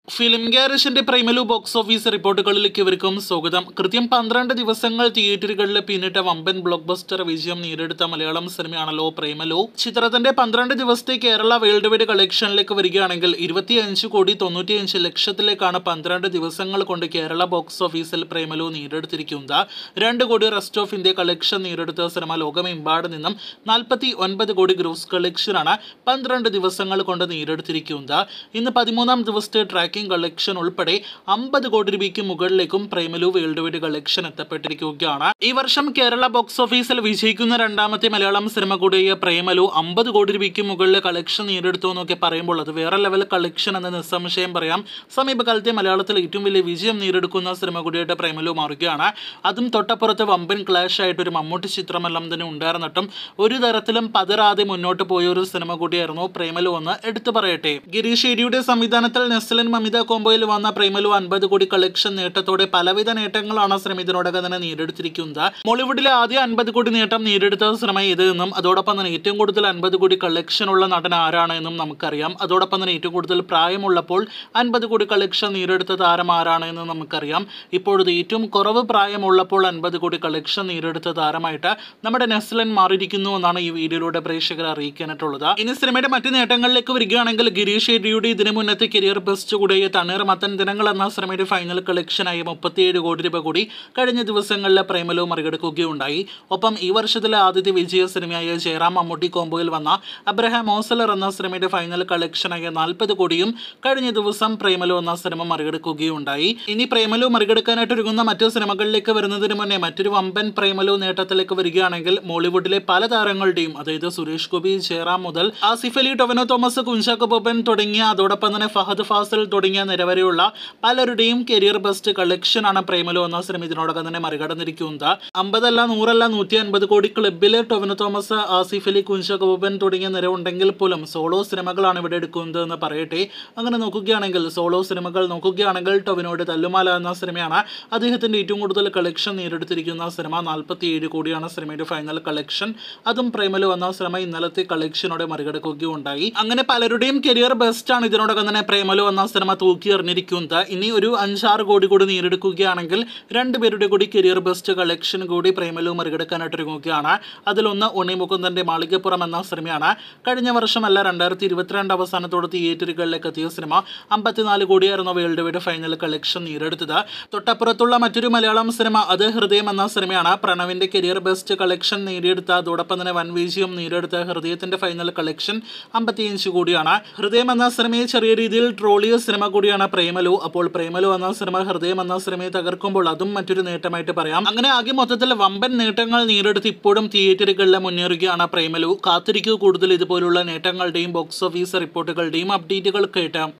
film ഗാരേജിന്റെ Premalu box office റിപ്പോർട്ടുകളിലേക്ക് ഇവർക്കും സ്വാഗതം കൃത്യം പന്ത്രണ്ട് ദിവസങ്ങൾ തിയേറ്ററുകളിൽ പിന്നിട്ട വമ്പൻ ബ്ലോക്ക് ബസ്റ്റർ വിജയം നേടിയെടുത്ത മലയാളം സിനിമയാണല്ലോ പ്രേമലു ചിത്രത്തിന്റെ പന്ത്രണ്ട് ദിവസത്തെ കേരള വേൾഡ് വൈഡ് കളക്ഷനിലേക്ക് വരികയാണെങ്കിൽ ഇരുപത്തിയഞ്ച് കോടി തൊണ്ണൂറ്റിയഞ്ച് ലക്ഷത്തിലേക്കാണ് പന്ത്രണ്ട് ദിവസങ്ങൾ കൊണ്ട് കേരള ബോക്സ് ഓഫീസിൽ പ്രേമലു നേടിയെടുത്തിരിക്കുന്നത് രണ്ട് crore rest of India collection നേടിയെടുത്ത സിനിമ ലോകമെമ്പാട് നിന്നും നാൽപ്പത്തി ഒൻപത് കോടി ഗ്രോസ് കളക്ഷനാണ് പന്ത്രണ്ട് ദിവസങ്ങൾ കൊണ്ട് നേടിയെടുത്തിരിക്കുന്നത് ഇന്ന് പതിമൂന്നാം ദിവസത്തെ ട്രാക്കിംഗ് കളക്ഷൻ ഉൾപ്പെടെ അമ്പത് കോടി രൂപയ്ക്ക് മുകളിലേക്കും പ്രേമലു വേൾഡ് വൈഡ് കളക്ഷൻ എത്തപ്പെട്ടിരിക്കുകയാണ് ഈ വർഷം കേരള ബോക്സ് ഓഫീസിൽ വിജയിക്കുന്ന രണ്ടാമത്തെ മലയാളം സിനിമ കൂടിയ പ്രേമലു അമ്പത് കോടി രൂപയ്ക്ക് മുകളിൽ കളക്ഷൻ നേടിയെടുത്തു എന്നൊക്കെ പറയുമ്പോൾ അത് വേറെ ലെവൽ കളക്ഷൻ എന്ന് നിസ്സംശയം പറയാം സമീപകാലത്തെ മലയാളത്തിൽ ഏറ്റവും വലിയ വിജയം നേടിയെടുക്കുന്ന സിനിമ കൂടിയായിട്ട് പ്രേമലു മാറുകയാണ് അതും തൊട്ടപ്പുറത്ത് വമ്പൻ ക്ലാഷ് ആയിട്ട് ഒരു മമ്മൂട്ടി ചിത്രമെല്ലാം തന്നെ ഉണ്ടായിരുന്നിട്ടും ഒരു തരത്തിലും പതറാതെ മുന്നോട്ട് പോയ ഒരു സിനിമ കൂടിയായിരുന്നു പ്രേമലു എന്ന് എടുത്തു പറയട്ടെ ഗിരീഷ് ഏരിയുടെ സംവിധാനത്തിൽ നെസ്ലൻ മമിത കോംബോയിൽ വന്ന പ്രേമലു അൻപത് കോടി കളക്ഷൻ നേട്ടത്തോടെ പലവിധ നേട്ടങ്ങളാണ് സിനിമ ഇതിനോടകം തന്നെ നേടിയെടുത്തിരിക്കുന്നത് മോളിവുഡിലെ ആദ്യ അൻപത് കോടി നേട്ടം നേടിയെടുത്ത സിനിമ ഇത് എന്നും അതോടൊപ്പം തന്നെ ഏറ്റവും കൂടുതൽ അൻപത് കോടി കളക്ഷൻ ഉള്ള നടൻ ആരാണ് എന്നും നമുക്കറിയാം അതോടൊപ്പം തന്നെ ഏറ്റവും കൂടുതൽ പ്രായമുള്ളപ്പോൾ അൻപത് കോടി കളക്ഷൻ നേടിയെടുത്ത താരം ആരാണ് എന്ന് നമുക്കറിയാം ഇപ്പോഴത്തെ ഏറ്റവും കുറവ് പ്രായമുള്ളപ്പോൾ അൻപത് കോടി കളക്ഷൻ നേടിയെടുത്ത താരമായിട്ട് നമ്മുടെ നെസ്ലൻ മാറിയിരിക്കുന്നു എന്നാണ് ഈ വീഡിയോയിലൂടെ പ്രേക്ഷകർ അറിയിക്കാനായിട്ടുള്ളത് ഇനി സിനിമയുടെ മറ്റു നേട്ടങ്ങളിലേക്ക് വരികയാണെങ്കിൽ ഗിരീഷ് ഷെഡ്ഡിയുടെ ഇതിനു മുന്നത്തെ കരിയർ ബെസ്റ്റ് കൂടിയ തണ്ണീർ മത്തൻ ദിനങ്ങൾ എന്ന സിനിമയുടെ ഫൈനൽ കളക്ഷനായി മുപ്പത്തിയേഴ് കോടി രൂപ കൂടി കഴിഞ്ഞ ദിവസങ്ങളിൽ പ്രേമലു മറികടക്കുകയുണ്ടായി ഒപ്പം ഈ വർഷത്തിലെ ആദ്യത്തെ വിജയ സിനിമയായ ജയറാം മമ്മൂട്ടി കോംബോയിൽ വന്ന അബ്രഹാം ഓസലർ എന്ന സിനിമയുടെ ഫൈനൽ കളക്ഷനായ നാൽപ്പത് കോടിയും കഴിഞ്ഞ ദിവസം പ്രേമലു എന്ന സിനിമ മറികടക്കുകയുണ്ടായി ഇനി പ്രേമലു മറികടക്കാനായിട്ട് ഒരുങ്ങുന്ന മറ്റു സിനിമകളിലേക്ക് വരുന്നതിന് മുന്നേ മറ്റൊരു വമ്പൻ പ്രേമലു നേട്ടത്തിലേക്ക് വരികയാണെങ്കിൽ മോളിവുഡിലെ പല താരങ്ങളുടെയും അതായത് സുരേഷ് ഗോപി ജയറാം മുതൽ ആസിഫ് അലി ടൊവിനോ തോമസ് കുഞ്ചാക്കോ ബോബൻ തുടങ്ങിയ അതോടൊപ്പം തന്നെ ഫഹദ് ഫാസിൽ തുടങ്ങിയ നിരവധിയുള്ള പലരുടെയും കരിയർ ബെസ്റ്റ് കളക്ഷൻ ആണ് പ്രേമലു എന്ന സിനിമ ഇതിനോടകം തന്നെ മറികടന്നിരിക്കുന്നത് അമ്പതല്ല നൂറല്ല നൂറ്റി അൻപത് കോടി ക്ലബിൽ ടൊവിനോ തോമസ് ആസിഫ് അലി കുഞ്ചാക്കോ ബോബൻ തുടങ്ങിയ നിരവുണ്ടെങ്കിൽ പോലും സോളോ സിനിമകളാണ് ഇവിടെ എടുക്കുന്നത് എന്ന് പറയട്ടെ അങ്ങനെ നോക്കുകയാണെങ്കിൽ സോളോ സിനിമകൾ നോക്കുകയാണെങ്കിൽ ടൊവിനോയുടെ തല്ലുമാല എന്ന സിനിമയാണ് അദ്ദേഹത്തിന്റെ ഏറ്റവും കൂടുതൽ കളക്ഷൻ നേടിയെടുത്തിരിക്കുന്ന സിനിമ നാൽപ്പത്തിയേഴ് കോടിയാണ് സിനിമയുടെ ഫൈനൽ കളക്ഷൻ അതും പ്രേമലു എന്ന സിനിമ ഇന്നലത്തെ കളക്ഷനോടെ മറികടക്കുകയുണ്ടായി അങ്ങനെ പലരുടെയും കരിയർ ബെസ്റ്റ് ആണ് ഇതിനോടകം തന്നെ പ്രേമലു എന്ന സിനിമ തൂക്കി എറിഞ്ഞിരിക്കുന്നത് ഇനി ഒരു അഞ്ചാറ് കോടി കൂടി നേടിയെടുക്കുകയാണെങ്കിൽ രണ്ടുപേരുടെ കൂടി കരിയർ ബെസ്റ്റ് കളക്ഷൻ കൂടി പ്രേമലു മറികടക്കാനായിട്ട് ഒരുങ്ങുകയാണ് അതിലൊന്ന് ഉണ്ണി മുകുന്ദന്റെ മാളികപ്പുറം എന്ന സിനിമയാണ് കഴിഞ്ഞ വർഷമല്ല രണ്ടായിരത്തി ഇരുപത്തിരണ്ട് അവസാനത്തോടെ തിയേറ്ററുകളിലേക്ക് എത്തിയ സിനിമ അമ്പത്തിനാല് കോടിയായിരുന്നു വേൾഡ് വൈഡ് ഫൈനൽ കളക്ഷൻ നേടിയെടുത്തത് തൊട്ടപ്പുറത്തുള്ള മറ്റൊരു മലയാളം സിനിമ അത് ഹൃദയം എന്ന സിനിമയാണ് പ്രണവിന്റെ കരിയർ ബെസ്റ്റ് കളക്ഷൻ നേടിയെടുത്ത അതോടൊപ്പം തന്നെ വൻ വിജയം നേടിയെടുത്ത ഹൃദയത്തിന്റെ ഫൈനൽ കളക്ഷൻ അമ്പത്തിയഞ്ച് കോടിയാണ് ഹൃദയം എന്ന സിനിമയെ ചെറിയ രീതിയിൽ ട്രോളിയ സിനിമ കൂടിയാണ് പ്രേമലു അപ്പോൾ പ്രേമലു എന്ന സിനിമ ഹൃദയം എന്ന സിനിമയെ തകർക്കുമ്പോൾ അതും മറ്റൊരു നേട്ടമായിട്ട് പറയാം അങ്ങനെ ആകെ മൊത്തത്തിൽ വമ്പൻ നേട്ടങ്ങൾ നേടിയെടുത്ത് ഇപ്പോഴും തിയേറ്ററുകളിൽ മുന്നേറുകയാണ് പ്രേമലു കാത്തിരിക്കൂ കൂടുതൽ ഇതുപോലുള്ള നേട്ടങ്ങളുടെയും ബോക്സ് ഓഫീസ് റിപ്പോർട്ടുകളുടെയും അപ്ഡേറ്റുകൾ കേട്ടാം